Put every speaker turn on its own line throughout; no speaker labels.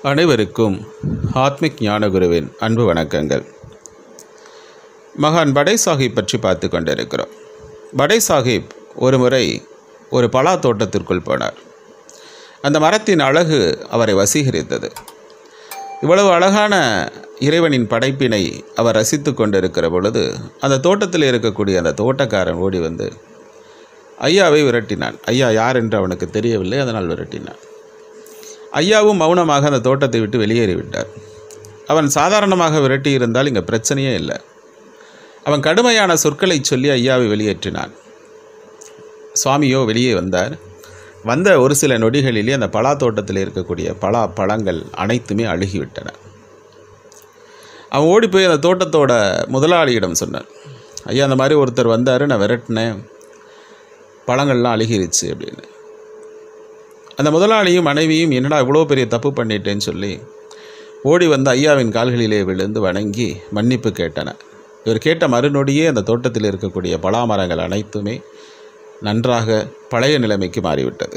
அனைவருக்கும் ஆத்மிக் ஞானகுருவின் அன்பு வணக்கங்கள் மகான் படை சாஹிப் பற்றி பார்த்து கொண்டிருக்கிறோம் படை சாஹிப் ஒரு முறை ஒரு பலா தோட்டத்திற்குள் போனார் அந்த மரத்தின் அழகு அவரை வசீகரித்தது இவ்வளவு அழகான இறைவனின் படைப்பினை அவர் ரசித்து கொண்டிருக்கிற பொழுது அந்த தோட்டத்தில் இருக்கக்கூடிய அந்த தோட்டக்காரன் ஓடி வந்து ஐயாவை விரட்டினான் ஐயா யார் என்று அவனுக்கு தெரியவில்லை அதனால் விரட்டினான் ஐயாவும் மௌனமாக அந்த தோட்டத்தை விட்டு வெளியேறிவிட்டார் அவன் சாதாரணமாக விரட்டி இருந்தால் இங்கே பிரச்சனையே இல்லை அவன் கடுமையான சொற்களை சொல்லி ஐயாவை வெளியேற்றினான் சுவாமியோ வெளியே வந்தார் வந்த ஒரு சில நொடிகளிலே அந்த பலா தோட்டத்தில் இருக்கக்கூடிய பலா பழங்கள் அனைத்துமே அழுகிவிட்டன அவன் ஓடி போய் அந்த தோட்டத்தோட முதலாளியிடம் சொன்னான் ஐயா அந்த மாதிரி ஒருத்தர் வந்தார் நான் விரட்டினேன் பழங்கள்லாம் அழுகிருச்சு அப்படின்னு அந்த முதலாளியும் மனைவியும் என்னடா இவ்வளோ பெரிய தப்பு பண்ணிட்டேன்னு சொல்லி ஓடி வந்து ஐயாவின் கால்களிலே விழுந்து வணங்கி மன்னிப்பு கேட்டன இவர் கேட்ட மறுநொடியே அந்த தோட்டத்தில் இருக்கக்கூடிய பலாமரங்கள் அனைத்துமே நன்றாக பழைய நிலைமைக்கு மாறிவிட்டது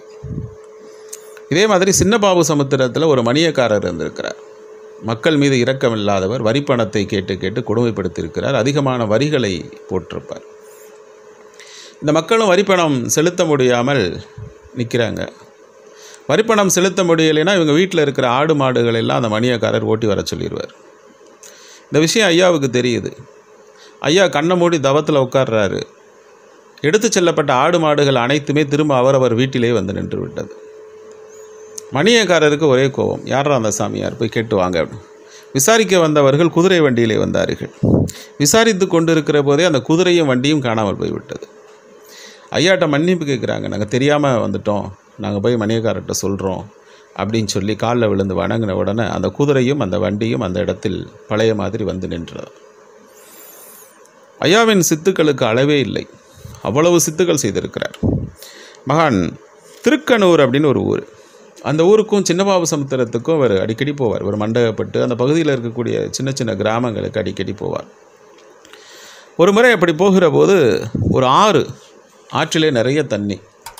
இதே மாதிரி சின்னபாபு சமுத்திரத்தில் ஒரு மணியக்காரர் இருந்திருக்கிறார் மக்கள் மீது இரக்கமில்லாதவர் வரிப்பணத்தை கேட்டு கேட்டு கொடுமைப்படுத்தியிருக்கிறார் அதிகமான வரிகளை போட்டிருப்பார் இந்த மக்களும் வரிப்பணம் செலுத்த முடியாமல் நிற்கிறாங்க வரிப்பணம் செலுத்த முடியலைன்னா இவங்க வீட்டில் இருக்கிற ஆடு மாடுகள் எல்லாம் அந்த மணியக்காரர் ஓட்டி வர சொல்லிடுவார் இந்த விஷயம் ஐயாவுக்கு தெரியுது ஐயா கண்ணை மூடி தவத்தில் உட்கார்றாரு எடுத்து செல்லப்பட்ட ஆடு மாடுகள் அனைத்துமே திரும்ப அவரவர் வீட்டிலே வந்து நின்று விட்டது மணியக்காரருக்கு ஒரே கோபம் யாரா அந்த சாமியார் போய் கேட்டு வாங்க அப்படின்னு. விசாரிக்க வந்தவர்கள் குதிரை வண்டியிலே வந்தார்கள் விசாரித்து கொண்டிருக்கிற போதே அந்த குதிரையும் வண்டியும் காணாமல் போய்விட்டது ஐயாட்ட மன்னிப்பு கேட்குறாங்க நாங்கள் தெரியாமல் வந்துட்டோம் நாங்கள் போய் மணியக்காரர்கிட்ட சொல்கிறோம் அப்படின்னு சொல்லி காலில் விழுந்து வணங்கின உடனே அந்த குதிரையும் அந்த வண்டியும் அந்த இடத்தில் பழைய மாதிரி வந்து நின்றது ஐயாவின் சித்துக்களுக்கு அளவே இல்லை அவ்வளவு சித்துக்கள் செய்திருக்கிறார் மகான் திருக்கனூர் அப்படின்னு ஒரு ஊர் அந்த ஊருக்கும் சின்னபாபு சமுத்திரத்துக்கும் அவர் அடிக்கடி போவார் ஒரு மண்டகப்பட்டு அந்த பகுதியில் இருக்கக்கூடிய சின்ன சின்ன கிராமங்களுக்கு அடிக்கடி போவார் ஒரு முறை அப்படி போகிற போது ஒரு ஆறு ஆற்றிலே நிறைய தண்ணி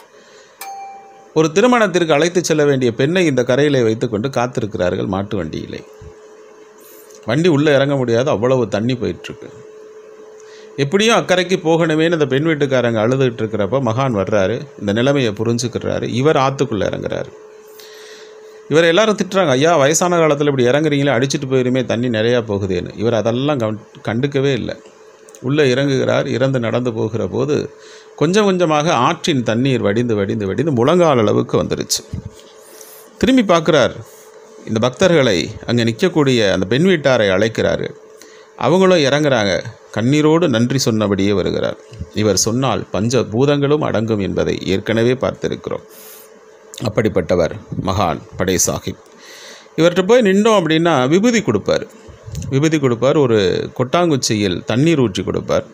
ஒரு திருமணத்திற்கு அழைத்து செல்ல வேண்டிய பெண்ணை இந்த கரையிலே வைத்துக்கொண்டு காத்திருக்கிறார்கள் மாட்டு வண்டியிலே வண்டி உள்ளே இறங்க முடியாது அவ்வளவு தண்ணி போயிட்டுருக்கு எப்படியும் அக்கறைக்கு போகணுமேனு இந்த பெண் வீட்டுக்காரங்க அழுதுகிட்டு இருக்கிறப்ப மகான் வர்றாரு இந்த நிலைமையை புரிஞ்சுக்கிறாரு இவர் ஆற்றுக்குள்ளே இறங்குறாரு இவர் எல்லாரும் திட்டுறாங்க ஐயா வயசான காலத்தில் இப்படி இறங்குறீங்களே அடிச்சிட்டு போயிருமே தண்ணி நிறையா போகுதேன்னு இவர் அதெல்லாம் கவ கண்டுக்கவே இல்லை உள்ளே இறங்குகிறார் இறந்து நடந்து போகிற போது கொஞ்சம் கொஞ்சமாக ஆற்றின் தண்ணீர் வடிந்து வடிந்து வடிந்து முழங்கால் அளவுக்கு வந்துருச்சு திரும்பி பார்க்குறார் இந்த பக்தர்களை அங்கே நிற்கக்கூடிய அந்த பெண் வீட்டாரை அழைக்கிறாரு அவங்களும் இறங்குறாங்க கண்ணீரோடு நன்றி சொன்னபடியே வருகிறார் இவர் சொன்னால் பஞ்ச பூதங்களும் அடங்கும் என்பதை ஏற்கனவே பார்த்திருக்கிறோம் அப்படிப்பட்டவர் மகான் படை சாஹிப் இவர்கிட்ட போய் நின்றோம் அப்படின்னா விபூதி கொடுப்பார் விபூதி கொடுப்பார் ஒரு கொட்டாங்குச்சியில் தண்ணீர் ஊற்றி கொடுப்பார்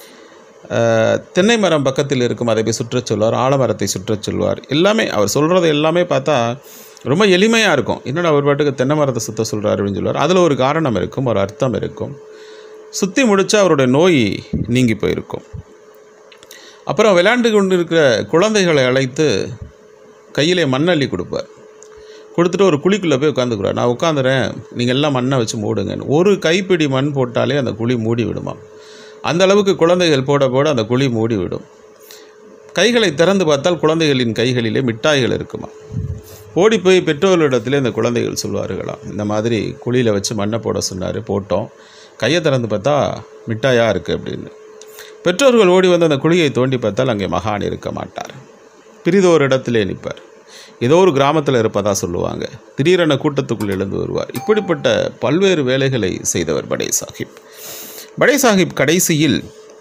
அஹ், தென்னை மரம் பக்கத்தில் இருக்கும் அதை போய் சுற்றச் சொல்வார் ஆலமரத்தை சுற்றச் சொல்வார் எல்லாமே அவர் சொல்கிறது எல்லாமே பார்த்தா ரொம்ப எளிமையாக இருக்கும் என்னடா அவர் பாட்டுக்கு தென்னை மரத்தை சுத்த சொல்கிறார் அப்படின்னு சொல்லுவார் அதில் ஒரு காரணம் இருக்கும் ஒரு அர்த்தம் இருக்கும் சுற்றி முடிச்சா அவருடைய நோய் நீங்கி போயிருக்கும் அப்புறம் விளையாண்டு கொண்டு இருக்கிற குழந்தைகளை அழைத்து கையிலே மண்ணள்ளி கொடுப்பார் கொடுத்துட்டு ஒரு குழிக்குள்ளே போய் உட்காந்துக்கிறார் நான் உட்காந்துறேன் நீங்கள் எல்லாம் மண்ணை வச்சு மூடுங்கன்னு ஒரு கைப்பிடி மண் போட்டாலே அந்த குழி மூடி விடுமா அந்த அளவுக்கு குழந்தைகள் போட போட அந்த குழி மூடி விடும் கைகளை திறந்து பார்த்தால் குழந்தைகளின் கைகளிலே மிட்டாய்கள் இருக்குமா ஓடி போய் பெற்றோர்களிடத்திலே இந்த குழந்தைகள் சொல்வார்களாம் இந்த மாதிரி குழியில் வச்சு மண்ணை போட சொன்னார் போட்டோம் கையை திறந்து பார்த்தா மிட்டாயாக இருக்குது அப்படின்னு பெற்றோர்கள் ஓடி வந்து அந்த குழியை தோண்டி பார்த்தால் அங்கே மகான் இருக்க மாட்டார் பிரிதோர் இடத்திலே நிற்பார் ஏதோ ஒரு கிராமத்தில் இருப்பதா சொல்லுவாங்க திடீரென கூட்டத்துக்குள் எழுந்து வருவார் இப்படிப்பட்ட பல்வேறு வேலைகளை செய்தவர் படை சாஹிப் படை சாஹிப் கடைசியில்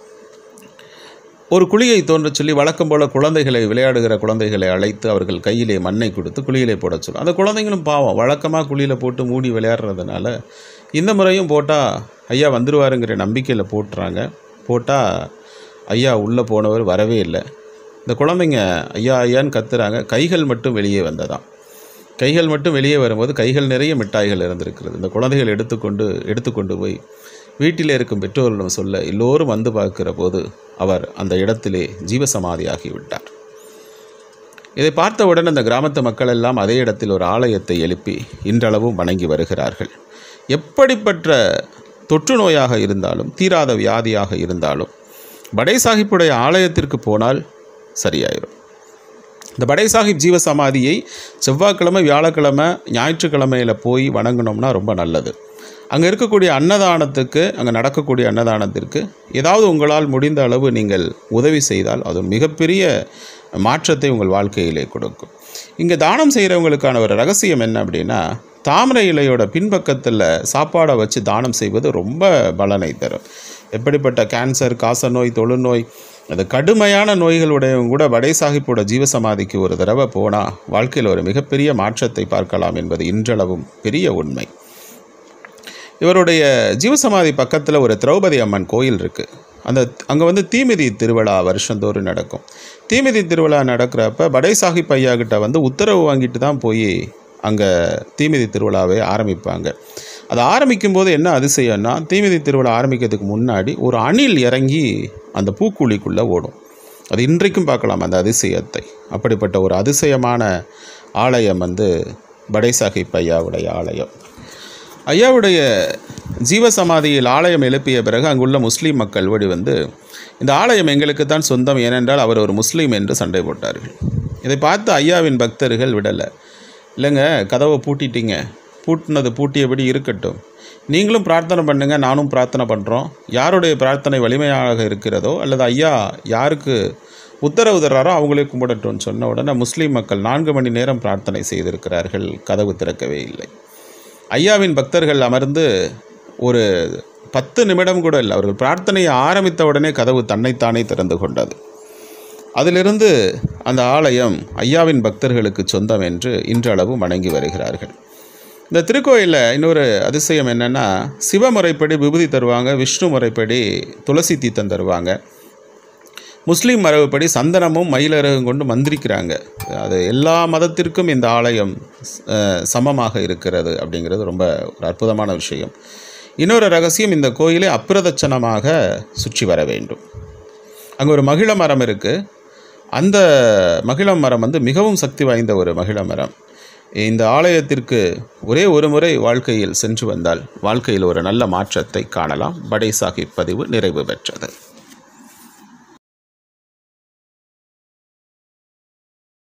ஒரு குழியை தோன்றச் சொல்லி வழக்கம் போல குழந்தைகளை விளையாடுகிற குழந்தைகளை அழைத்து அவர்கள் கையிலே மண்ணை கொடுத்து குழியிலே போட சொல்லும் அந்த குழந்தைங்களும் பாவம் வழக்கமாக குழியில் போட்டு மூடி விளையாடுறதுனால இந்த முறையும் போட்டால் ஐயா வந்துருவாருங்கிற நம்பிக்கையில் போட்டுறாங்க போட்டால் ஐயா உள்ளே போனவர் வரவே இல்லை இந்த குழந்தைங்க ஐயா ஐயான்னு கத்துறாங்க கைகள் மட்டும் வெளியே வந்ததாம் கைகள் மட்டும் வெளியே வரும்போது கைகள் நிறைய மிட்டாய்கள் இருந்திருக்கிறது இந்த குழந்தைகள் எடுத்துக்கொண்டு எடுத்துக்கொண்டு போய் வீட்டிலே இருக்கும் பெற்றோரிடம் சொல்ல எல்லோரும் வந்து பார்க்கிற போது அவர் அந்த இடத்திலே ஜீவசமாதியாகி விட்டார் இதை பார்த்தவுடன் அந்த கிராமத்து மக்கள் எல்லாம் அதே இடத்தில் ஒரு ஆலயத்தை எழுப்பி இன்றளவும் வணங்கி வருகிறார்கள் எப்படிப்பட்ட தொற்று நோயாக இருந்தாலும் தீராத வியாதியாக இருந்தாலும் படை சாஹிப்புடைய ஆலயத்திற்கு போனால் சரியாயிரும் இந்த படை சாஹிப் ஜீவ சமாதியை செவ்வாய்க்கிழமை வியாழக்கிழமை ஞாயிற்றுக்கிழமையில் போய் வணங்கினோம்னா ரொம்ப நல்லது அங்கே இருக்கக்கூடிய அன்னதானத்துக்கு அங்கே நடக்கக்கூடிய அன்னதானத்திற்கு ஏதாவது உங்களால் முடிந்த அளவு நீங்கள் உதவி செய்தால் அது ஒரு மிகப்பெரிய மாற்றத்தை உங்கள் வாழ்க்கையிலே கொடுக்கும் இங்கே தானம் செய்கிறவங்களுக்கான ஒரு ரகசியம் என்ன அப்படின்னா தாமரை இலையோட பின்பக்கத்தில் சாப்பாடை வச்சு தானம் செய்வது ரொம்ப பலனை தரும் எப்படிப்பட்ட கேன்சர் காசநோய் தொழுநோய் அது கடுமையான நோய்களுடையவங்க கூட வடை சாஹிப்போட ஜீவசமாதிக்கு ஒரு தடவை போனால் வாழ்க்கையில் ஒரு மிகப்பெரிய மாற்றத்தை பார்க்கலாம் என்பது இன்றளவும் பெரிய உண்மை இவருடைய ஜீவசமாதி பக்கத்தில் ஒரு திரௌபதி அம்மன் கோயில் இருக்குது அந்த அங்கே வந்து தீமிதி திருவிழா வருஷந்தோறும் நடக்கும் தீமிதி திருவிழா நடக்கிறப்ப படை சாஹிப் ஐயா கிட்ட வந்து உத்தரவு வாங்கிட்டு தான் போய் அங்கே தீமிதி திருவிழாவை ஆரம்பிப்பாங்க அது ஆரம்பிக்கும் போது என்ன அதிசயம்னா தீமிதி திருவிழா ஆரம்பிக்கிறதுக்கு முன்னாடி ஒரு அணில் இறங்கி அந்த பூக்குழிக்குள்ளே ஓடும் அது இன்றைக்கும் பார்க்கலாம் அந்த அதிசயத்தை அப்படிப்பட்ட ஒரு அதிசயமான ஆலயம் வந்து படை சாஹிப் ஐயாவுடைய ஆலயம் ஐயாவுடைய ஜீவசமாதியில் ஆலயம் எழுப்பிய பிறகு அங்குள்ள முஸ்லீம் மக்கள் ஓடி வந்து இந்த ஆலயம் எங்களுக்கு தான் சொந்தம் ஏனென்றால் அவர் ஒரு முஸ்லீம் என்று சண்டை போட்டார்கள் இதை பார்த்து ஐயாவின் பக்தர்கள் விடலை இல்லைங்க கதவை பூட்டிட்டீங்க பூட்டினது பூட்டியபடி இருக்கட்டும் நீங்களும் பிரார்த்தனை பண்ணுங்க நானும் பிரார்த்தனை பண்ணுறோம் யாருடைய பிரார்த்தனை வலிமையாக இருக்கிறதோ அல்லது ஐயா யாருக்கு உத்தரவு தர்றாரோ அவங்களே கும்பிடட்டும்னு சொன்ன உடனே முஸ்லீம் மக்கள் நான்கு மணி நேரம் பிரார்த்தனை செய்திருக்கிறார்கள் கதவு திறக்கவே இல்லை ஐயாவின் பக்தர்கள் அமர்ந்து ஒரு பத்து நிமிடம் கூட இல்லை அவர்கள் பிரார்த்தனையை ஆரம்பித்த உடனே கதவு தன்னைத்தானே திறந்து கொண்டது அதிலிருந்து அந்த ஆலயம் ஐயாவின் பக்தர்களுக்கு சொந்தம் என்று இன்றளவு வணங்கி வருகிறார்கள் இந்த திருக்கோயிலில் இன்னொரு அதிசயம் என்னென்னா சிவ முறைப்படி விபூதி தருவாங்க விஷ்ணு முறைப்படி துளசி தீர்த்தம் தருவாங்க முஸ்லீம் மரபுப்படி சந்தனமும் மயிலரகும் கொண்டு மந்திரிக்கிறாங்க அது எல்லா மதத்திற்கும் இந்த ஆலயம் அஹ், சமமாக இருக்கிறது அப்படிங்கிறது ரொம்ப ஒரு அற்புதமான விஷயம் இன்னொரு ரகசியம் இந்த கோயிலை அப்பிரதட்சணமாக சுற்றி வர வேண்டும் அங்கே ஒரு மகிழ மரம் இருக்குது அந்த மகிழ மரம் வந்து மிகவும் சக்தி வாய்ந்த ஒரு மகிழ மரம் இந்த ஆலயத்திற்கு ஒரே ஒரு முறை வாழ்க்கையில் சென்று வந்தால் வாழ்க்கையில் ஒரு நல்ல மாற்றத்தை காணலாம் படை சாஹிப் பதிவு நிறைவு பெற்றது